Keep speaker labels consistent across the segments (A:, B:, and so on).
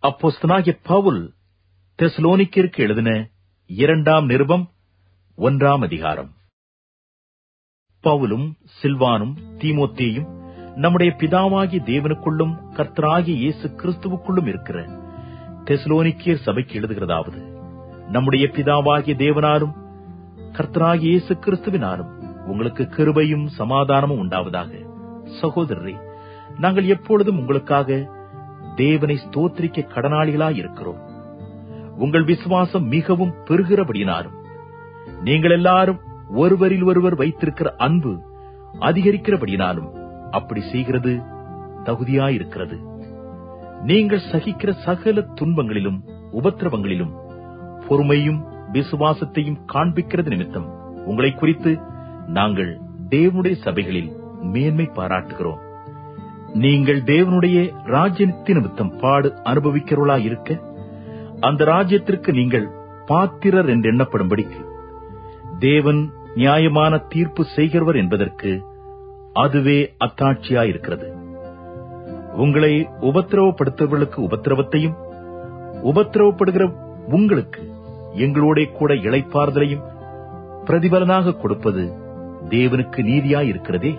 A: அப்போஸ்தனாகிய பவுல் தெசலோனிக்கிற்கு எழுதின இரண்டாம் நிருபம் ஒன்றாம் அதிகாரம் பவுலும் சில்வானும் தீமோத்தேயும் நம்முடைய பிதாவாகிய தேவனுக்குள்ளும் கர்த்தராகிய இயேசு கிறிஸ்துவுக்குள்ளும் இருக்கிற தெசலோனிக்கியர் சபைக்கு எழுதுகிறதாவது நம்முடைய பிதாவாகிய தேவனாலும் கர்த்தராகிய இயேசு கிறிஸ்துவினாலும் உங்களுக்கு கிருபையும் சமாதானமும் உண்டாவதாக சகோதரரே நாங்கள் எப்பொழுதும் உங்களுக்காக தேவனை ஸ்தோத்திரிக்க கடனாளிகளாய் இருக்கிறோம் உங்கள் விசுவாசம் மிகவும் பெருகிறபடினாலும் நீங்கள் எல்லாரும் ஒருவரில் ஒருவர் வைத்திருக்கிற அன்பு அதிகரிக்கிறபடினாலும் அப்படி செய்கிறது தகுதியாயிருக்கிறது நீங்கள் சகிக்கிற சகல துன்பங்களிலும் உபத்திரவங்களிலும் பொறுமையும் விசுவாசத்தையும் காண்பிக்கிறது நிமித்தம் உங்களை குறித்து நாங்கள் தேவனுடைய சபைகளில் மேன்மை பாராட்டுகிறோம் நீங்கள் தேவனுடைய ராஜ்யத்தின் நிமித்தம் பாடு அனுபவிக்கிறவர்களாய் இருக்க அந்த ராஜ்யத்திற்கு நீங்கள் பாத்திரர் என்று எண்ணப்படும்படிக்கு தேவன் நியாயமான தீர்ப்பு செய்கிறவர் என்பதற்கு அதுவே அத்தாட்சியாயிருக்கிறது உங்களை உபத்திரவப்படுத்துவர்களுக்கு உபத்திரவத்தையும் உபத்திரவப்படுகிற உங்களுக்கு எங்களோட கூட இளைப்பாறுதலையும் பிரதிபலனாக கொடுப்பது தேவனுக்கு நீதியாயிருக்கிறதே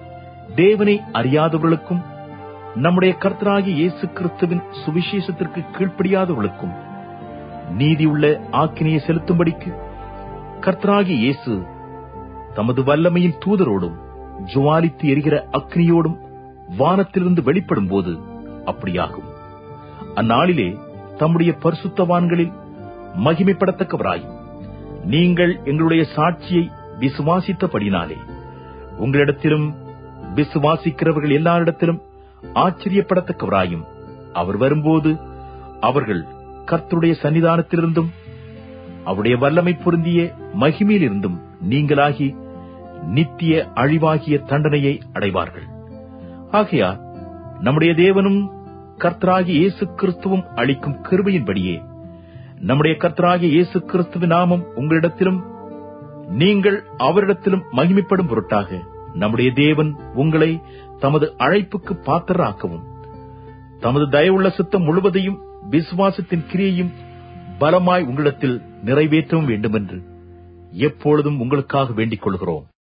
A: தேவனை அறியாதவர்களுக்கும் நம்முடைய கர்த்தராகிய இயேசு கிறிஸ்துவின் சுவிசேஷத்திற்கு கீழ்ப்படியாதவர்களுக்கும் நீதியுள்ள ஆக்கினையை செலுத்தும்படிக்கு கர்த்தராகிய இயேசு தமது வல்லமையின் தூதரோடும் ஜுவாலித்து எரிகிற அக்னியோடும் வானத்திலிருந்து வெளிப்படும் போது அப்படியாகும் அந்நாளிலே தம்முடைய பரிசுத்தவான்களில் மகிமைப்படத்தக்கவராய் நீங்கள் எங்களுடைய சாட்சியை விசுவாசித்தபடினாலே உங்களிடத்திலும் விசுவாசிக்கிறவர்கள் எல்லாரிடத்திலும் ஆச்சரியப்படத்தக்கவராயும் அவர் வரும்போது அவர்கள் கர்த்தருடைய சன்னிதானத்திலிருந்தும் அவருடைய வல்லமை பொருந்திய மகிமையிலிருந்தும் நீங்களாகி நித்திய அழிவாகிய தண்டனையை அடைவார்கள் ஆகையால் நம்முடைய தேவனும் கர்த்தராகிய இயேசு கிறிஸ்துவும் அளிக்கும் கிருபையின்படியே நம்முடைய கர்த்தராகிய இயேசு கிறிஸ்துவின் நாமம் உங்களிடத்திலும் நீங்கள் அவரிடத்திலும் மகிமைப்படும் பொருட்டாக நம்முடைய தேவன் உங்களை தமது அழைப்புக்கு பாத்திராக்கவும் தமது தயவுள்ள சித்தம் முழுவதையும் விசுவாசத்தின் கிரியையும் பலமாய் உங்களிடத்தில் நிறைவேற்றவும் வேண்டுமென்று எப்பொழுதும் உங்களுக்காக வேண்டிக் கொள்கிறோம்